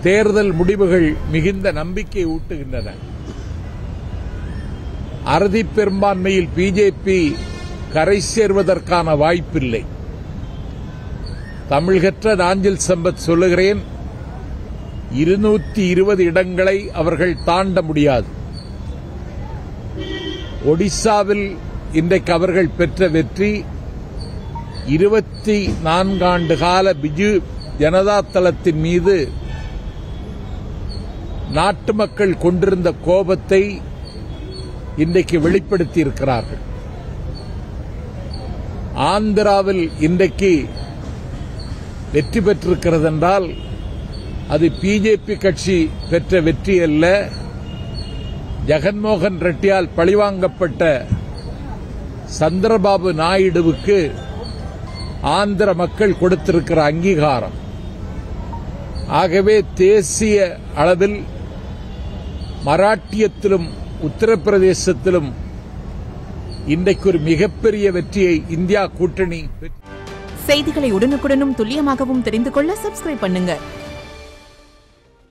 தேர்தல் முடிவுகள் மிகுந்த நம்பிக்கை ஊட்டுகின்றன அறுதி பெரும்பான்மையில் பிஜேபி கரை சேர்வதற்கான வாய்ப்பில்லை தமிழ்கற்ற நாஞ்சில் சம்பத் சொல்லுகிறேன் இருநூத்தி இருபது இடங்களை அவர்கள் தாண்ட முடியாது ஒடிசாவில் இன்றைக்கு அவர்கள் பெற்ற வெற்றி இருபத்தி நான்காண்டு கால பிஜு ஜனதா தளத்தின் மீது நாட்டு மக்கள் கொண்டிருந்த கோபத்தை இன்றைக்கு வெளிப்படுத்தி இருக்கிறார்கள் ஆந்திராவில் இன்றைக்கு வெற்றி பெற்றிருக்கிறது என்றால் அது பிஜேபி கட்சி பெற்ற வெற்றி அல்ல ஜெகன்மோகன் ரெட்டியால் பழிவாங்கப்பட்ட சந்திரபாபு நாயுடுவுக்கு ஆந்திர மக்கள் கொடுத்திருக்கிற அங்கீகாரம் ஆகவே தேசிய அளவில் மராட்டியத்திலும் உத்தரப்பிரதேசத்திலும் இன்றைக்கு ஒரு மிகப்பெரிய வெற்றியை இந்தியா கூட்டணி பெற்று செய்திகளை உடனுக்குடனும் துல்லியமாகவும் தெரிந்து கொள்ள சப்ஸ்கிரைப் பண்ணுங்க